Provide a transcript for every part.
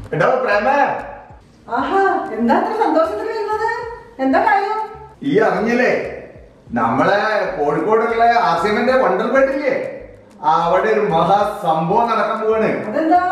എടോ പ്രേമ ആഹാ എന്താ ഇത്ര സന്തോഷത്തിൽ വരുന്നത് എന്താ കാര്യം ഈ അറിഞ്ഞില്ലേ നമ്മളെ കോഴിക്കോടുള്ള ആസിമിന്റെ വണ്ടർബേട്ടില്ലേ അവിടെ ഒരു മഹാസംഭവം നടക്കാൻ പോവാണ് അതെന്താ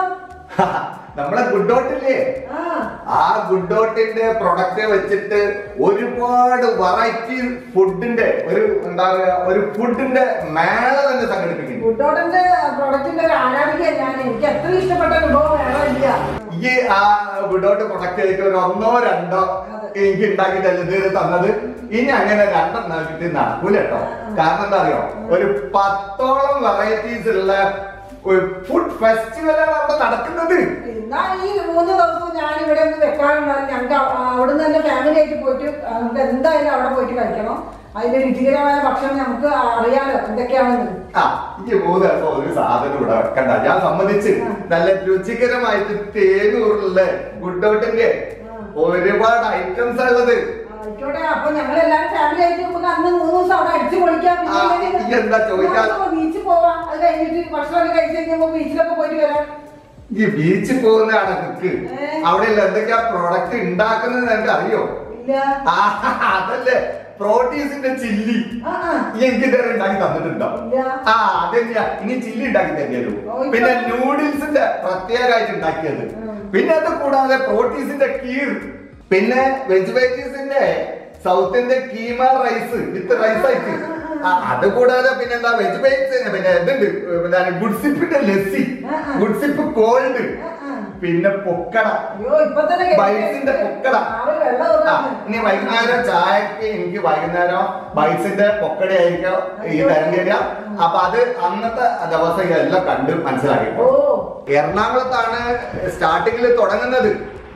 നമ്മളെ ഗുഡോട്ടില്ലേ ആ ആ ഗുഡോട്ടിന്റെ പ്രൊഡക്റ്റ് വെച്ചിട്ട് ഒരുപാട് വെറൈറ്റി ഫുഡിന്റെ ഒരു എന്താ പറയാ ഒരു ഫുഡിന്റെ മേള തന്നെ സംഘടിപ്പിക്കുന്നു ഗുഡോട്ടന്റെ പ്രോഡക്റ്റിന്റെ ഒരു ആരാധിക ഞാൻ എനിക്ക് എത്ര ഇഷ്ടപ്പെട്ട അനുഭവം വേറെ ഇല്ല ഈ ആ ഗുഡോട്ട് പ്രൊഡക്റ്റ് ആയിട്ട് ഒരു ഒന്നോ രണ്ടോ എനിക്ക് ഉണ്ടാക്കി തരുന്നത് തന്നത് ഇനി അങ്ങനെ രണ്ടെണ്ണം ആക്കിയിട്ട് നടക്കൂല കേട്ടോ കാരണം എന്താ അറിയോ ഒരു പത്തോളം വെറൈറ്റീസ് ഉള്ള ഒരു ഫുഡ് ഫെസ്റ്റിവലാണ് അവിടെ നടക്കുന്നത് എന്നാ ഈ മൂന്ന് ദിവസം ഞാൻ ഇവിടെ ഒന്ന് വെക്കാനുണ്ടാവും ഞങ്ങൾക്ക് അവിടെ നിന്ന് തന്നെ ഫാമിലി ആയിട്ട് പോയിട്ട് ആ, നമുക്ക് എന്തായാലും അവിടെ പോയിട്ട് കഴിക്കണം അതിന്റെ രുചികരമായ ഭക്ഷണം നമുക്ക് അറിയാലോ എന്തൊക്കെയാണെന്ന് ആ ഈ മൂന്ന് ദിവസം ഒരു സാധനം ഇവിടെ വെക്കണ്ട ഞാൻ സമ്മതിച്ച് നല്ല രുചികരമായിട്ട് തേനൂറുള്ള ഗുഡോട്ടിന്റെ ഒരുപാട് ഐറ്റംസ് ഉള്ളത് ആയിക്കോട്ടെ അപ്പൊ ഞങ്ങൾ എല്ലാരും ഫാമിലി ആയിട്ട് നമുക്ക് അന്ന് മൂന്ന് ദിവസം അവിടെ അടിച്ചു പൊളിക്കാം ആ, ഈ എന്താ ചോദിക്കാൻ? ബീച്ചിൽ പോവാം അത് കഴിഞ്ഞിട്ട് ഭക്ഷണമൊക്കെ കഴിച്ച് കഴിഞ്ഞപ്പോ ബീച്ചിലൊക്കെ പോയിട്ട് വരാം ഈ ബീച്ചിൽ പോകുന്നതാണ് നിക്ക് ഏ. അവിടെ എന്തൊക്കെയാ പ്രോഡക്റ്റ് ഉണ്ടാക്കുന്നത് നിനക്ക് അറിയോ ഇല്ല ആ, അതല്ലേ പ്രോട്ടീസിന്റെ ചില്ലി ആ ആ ഈ എനിക്ക് ഇതുവരെ ഉണ്ടാക്കി തന്നിട്ടുണ്ടോ ഇല്ല. ആ അതെന്താ ഇനി ചില്ലി ഉണ്ടാക്കി തരുമല്ലോ ഓ, ഇപ്പൊ- പിന്നെ നൂഡിൽസിന്റെ പ്രത്യേകമായിട്ട് ഉണ്ടാക്കിയത് പിന്നെ അത് കൂടാതെ പ്രോട്ടീസിന്റെ കീർ പിന്നെ വെജ് വെജീസിന്റെ South Indian keema rice with rice ആയിട്ട് ആ, അത് കൂടാതെ പിന്നെ എന്താ വെജ് വെജ് പിന്നെ എന്തുണ്ട് എന്താണ് ഗുഡ്സിപ്പിന്റെ ലസ്സി ഗുഡ്സിപ്പ് കോൾഡ് ആ, ആ. പിന്നെ പൊക്കട അയ്യോ ഇപ്പൊ തന്നെ കേട്ടിട്ട് ബൈസിന്റെ പൊക്കട ആള് വെള്ളം ആ, ഊറാണ്. ഇനി വൈകുന്നേരം ചായക്ക് എനിക്ക് വൈകുന്നേരം ബൈസിന്റെ പൊക്കട ആയിരിക്കും ഈ തരേണ്ടി വരിക അപ്പൊ അത് അന്നത്തെ ദിവസം എല്ലാം കണ്ട് മനസ്സിലാക്കി ഓ എറണാകുളത്താണ് സ്റ്റാർട്ടിങ്ങിൽ തുടങ്ങുന്നത്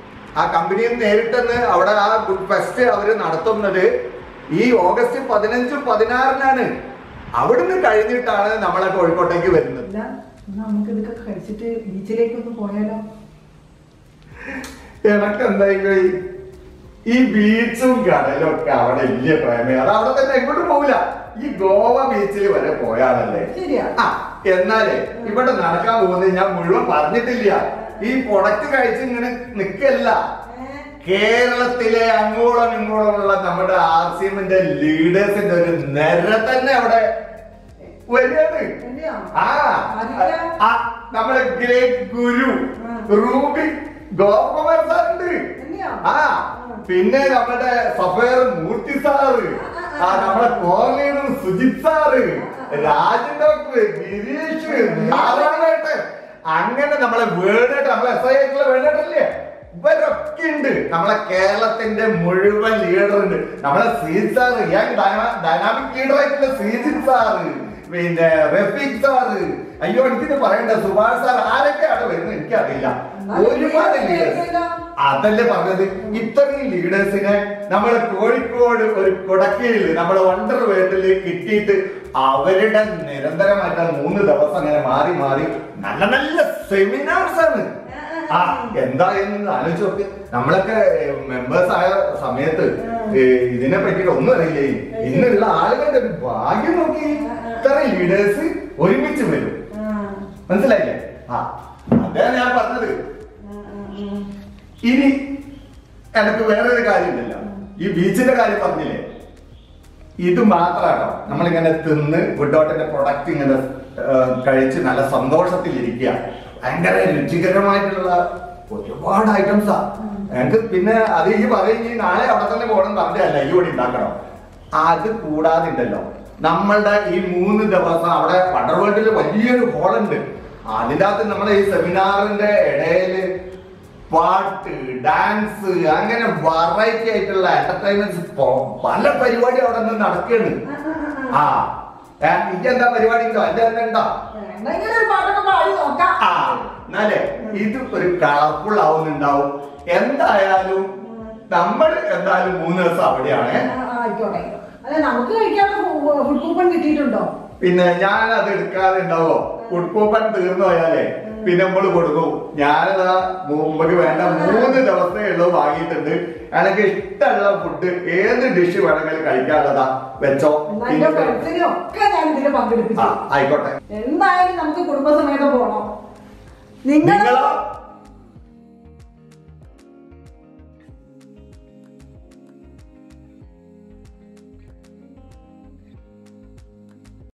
ആ കമ്പനിയിൽ നേരിട്ടെന്ന് അവിടെ ആ ഗുഡ് ഫെസ്റ്റ് അവര് നടത്തുന്നത് ഈ ഓഗസ്റ്റ് പതിനഞ്ചും പതിനാറിനാണ് അവിടുന്ന് കഴിഞ്ഞിട്ടാണ് നമ്മളെ കോഴിക്കോട്ടേക്ക് വരുന്നത് ഇല്ല എന്നാ നമുക്ക് ഇതൊക്കെ കഴിച്ചിട്ട് ബീച്ചിലേക്ക് ഒന്ന് പോയാലോ എനക്ക് എന്തായി ഈ ബീച്ചും കടലും ഒക്കെ അവിടെ വലിയ പ്രേമേ അത് അവിടെ തന്നെ എങ്ങോട്ടും പോകില്ല ഈ ഗോവ ബീച്ചിൽ വരെ പോയാണല്ലേ ശരിയാ ആ എന്നാലേ ഇവിടെ നടക്കാൻ പോകുന്നത് ഞാൻ മുഴുവൻ പറഞ്ഞിട്ടില്ല ഈ പ്രൊഡക്റ്റ് കഴിച്ച് ഇങ്ങനെ നിക്കല്ല ഏ? കേരളത്തിലെ അങ്ങോളം ഇങ്ങോളമുള്ള നമ്മുടെ ആർ സി എമ്മിന്റെ ലീഡേഴ്സിന്റെ ഒരു നിര തന്നെ അവിടെ വരികയാണ് എന്നെയോ? ആ ആദിത്യ? ആ, നമ്മുടെ ഗ്രേറ്റ് ഗുരു ആ. റൂബി ഗോപകുമാർ സാറുണ്ട് എന്നെയോ? ആ പിന്നെ നമ്മുടെ സഫേർ മൂർത്തി സാറ് ആ നമ്മുടെ കോഹ്ലിയുടെ സുജിത് സാറ് രാജൻ ഡോക്ടർ ഗിരീഷ് നാരായണേട്ടൻ അങ്ങനെ നമ്മളെ വേണേട്ട് നമ്മളെ എസ് ഐ ആയിട്ടുള്ള വേണേട്ടല്ലേ ഇവരൊക്കെ ഉണ്ട് നമ്മളെ കേരളത്തിന്റെ മുഴുവൻ ലീഡർ ഉണ്ട് നമ്മളെ Sreejith sir young dynamic leader ആയിട്ടുള്ള ശ്രീജിത് സാറ് പിന്നെ റഫീഖ് സാറ് അയ്യോ എനിക്കിത് പറയണ്ട സുഭാഷ് സാർ ആരൊക്കെയാണ് വരുന്നത് എനിക്കറിയില്ല ഒരുപാട് ലീഡേഴ്സ് അതല്ലേ പറഞ്ഞത് ഇത്രയും ലീഡേഴ്സിനെ നമ്മളെ കോഴിക്കോട് ഒരു കുടക്കീഴിൽ നമ്മളെ വണ്ടർ വേൾഡിൽ കിട്ടിയിട്ട് അവരുടെ നിരന്തരമായിട്ട് മൂന്ന് ദിവസം അങ്ങനെ മാറി മാറി നല്ല നല്ല സെമിനാർസ് ആണ് ആ എന്തായെന്ന് ആലോചിച്ച് നോക്ക് നമ്മളൊക്കെ മെമ്പേഴ്സ് ആയ സമയത്ത് ഏ, ഇതിനെ പറ്റിയിട്ട് ഒന്നും അറിയില്ലേ ഇന്നുള്ള ആളുകളുടെ ഒരു ഭാഗ്യം നോക്കി ഇത്രയും ലീഡേഴ്സ് ഒരുമിച്ച് വരും ആ, മനസ്സിലായില്ലേ ആ അതാണ് ഞാൻ പറഞ്ഞത് ആ, ആ, ആ. ഇനി എനിക്ക് വേറൊരു കാര്യമുണ്ടല്ലോ ഈ ബീച്ചിന്റെ കാര്യം പറഞ്ഞില്ലേ ഇത് മാത്രാട്ടോ നമ്മളിങ്ങനെ തിന്ന് ഗുഡോട്ടിന്റെ പ്രൊഡക്റ്റ് ഇങ്ങനെ ആ, കഴിച്ച് നല്ല സന്തോഷത്തിലിരിക്കുക ഭയങ്കര രുചികരമായിട്ടുള്ള ഒരുപാട് ഐറ്റംസാ എനിക്ക് പിന്നെ അത് ഈ പറയും ഈ നാളെ അവിടെ തന്നെ പോകണം പറഞ്ഞല്ല ഈ കൂടി ഉണ്ടാക്കണം അത് കൂടാതെ ഉണ്ടല്ലോ നമ്മളുടെ ഈ മൂന്ന് ദിവസം അവിടെ വണ്ടർ വേൾഡിൽ വലിയൊരു ഹോളുണ്ട് അതിൻ്റെ അകത്ത് നമ്മളെ ഈ സെമിനാറിന്റെ ഇടയിൽ പാട്ട് ഡാൻസ് അങ്ങനെ വെറൈറ്റി ആയിട്ടുള്ള എന്റർടൈൻമെന്റ്സ് പല പരിപാടി അവിടെ നിന്ന് നടക്കുകയാണ് ആ ഏ, എനിക്ക് എന്താ പരിപാടി ഉണ്ടോ എന്റെ തന്നെ ഉണ്ടോ എന്തെങ്കിലും ഒരു പാട്ടൊക്കെ പാടി നോക്കാം ആ എന്നാലേ ഇത് ഒരു കളർഫുൾ ആവുന്നുണ്ടാവും എന്തായാലും നമ്മൾ എന്തായാലും മൂന്ന് ദിവസം അവിടെയാണ് ആ, ആ, ആയിക്കോട്ടെ ആയിക്കോട്ടെ. അല്ല നമുക്ക് കഴിക്കാനുള്ള ഫുഡ് കൂപ്പൺ കിട്ടിയിട്ടുണ്ടോ പിന്നെ ഞാൻ അത് എടുക്കാതെ ഉണ്ടാവോ ഫുഡ് കൂപ്പൺ തീർന്നു പോയാലേ പിന്നെ നമ്മൾ കൊടുക്കും ഞാനതാ മുമ്പ് വേണ്ട മൂന്ന് ദിവസമേ ഉള്ളൂ വാങ്ങിയിട്ടുണ്ട് എനിക്ക് ഇഷ്ടമുള്ള ഫുഡ് ഏത് ഡിഷ് വേണമെങ്കിലും കഴിക്കാനുള്ളതാ വെച്ചോ എന്നാ എന്റെ പിന്നെ- ഫ്രണ്ട്സിനെ ഒക്കെ ഞാൻ ഇതിൽ ആ പങ്കെടുപ്പിച്ചു ആയിക്കോട്ടെ എന്തായാലും നമുക്ക് കുടുംബസമേതം പോകണം നിങ്ങൾ നിങ്ങളോ